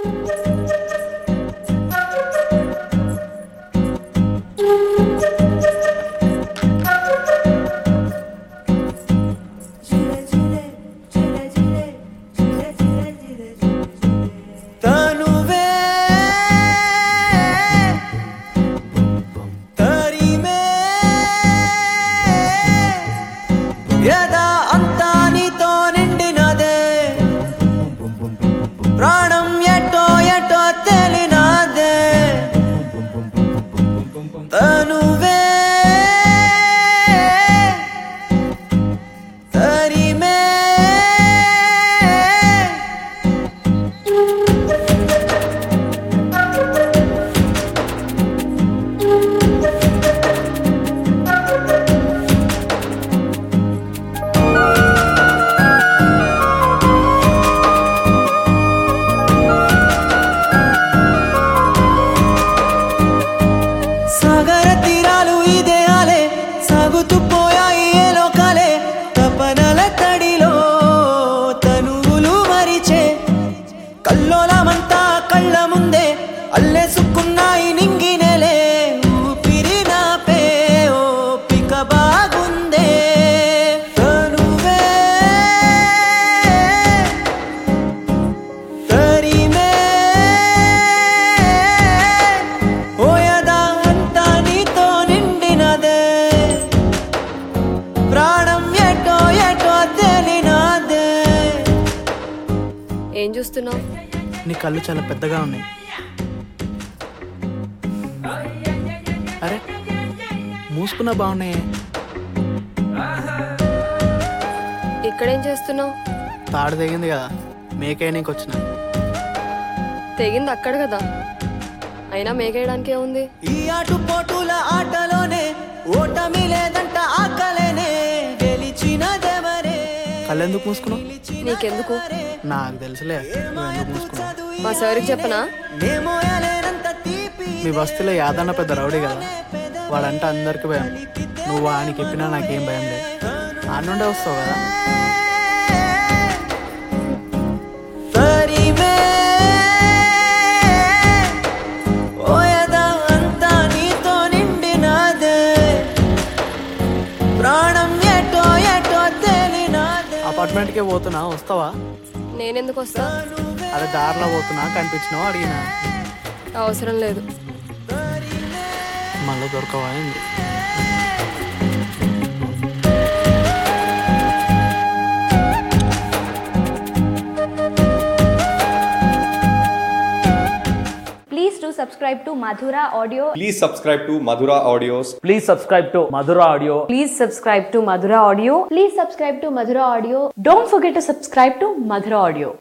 తనువే తరిమే యదా అంతా నీతో నిండినదే ప్రాణం ఎటో ఎటో తెలినదే తనువే తరిమే సాగర తీరాలు ఇదే ఆలే సాగుతూ పోయాయి ఏ లోకాలే తపనల తడిలో తనువులు మరిచే కల్లోలమంతా కళ్ళ ముందే అల్లేసుకున్నాయి నింగినెలే ఊపిరి నాపే ఓపిక బాగుందే తనువే తరిమే ఓయదా అంతా నీతో నిండినదే ప్రాణం ఎటో ఎటో తెలినదే ఏం చూస్తున్నావు నీ కళ్ళు చాలా పెద్దగా ఉన్నాయి అరే మూసుకున్నా బాగున్నాయి ఇక్కడేం చేస్తున్నావు తాడు తెగింది కదా మేకేయడానికి వచ్చిన తెగింది అక్కడ కదా అయినా మేకేయడానికి ఏముంది ఈ ఆటుపోటుల ఆటలోనే ఓటమి లేదంట ఆకలేనే గెలిచినదెవరే కళ్ళెందుకు మూసుకున్నావు నీకెందుకు నాకు తెలుసులే నువ్వు ఎందుకు మూసుకున్నావు మా సార్కి చెప్పనా నేమోయలేనంత తీపి మీ బస్తీలో యాదన్న పెద్ద రౌడీ కదా వాడంటే అందరికి భయం నువ్వు వానికి చెప్పినా నాకేం భయం లేదు ఆ నుండే వస్తావు కదా తరిమే ఓయదా అంతా నీతో నిండినదే ప్రాణం ఎటో ఎటో తెలినదే అపార్ట్మెంట్కే పోతున్నా వస్తావా నేనెందుకు వస్తా అదే దారిలో పోతున్నా కనిపించినావు అడిగినా అవసరం లేదు మళ్ళీ దొరకవా ఏంది Please do subscribe to Madhura Audio. Please subscribe to Madhura Audios. Please subscribe to Madhura Audio. Please subscribe to Madhura Audio. Please subscribe to Madhura Audio. Don't forget to subscribe to Madhura Audio.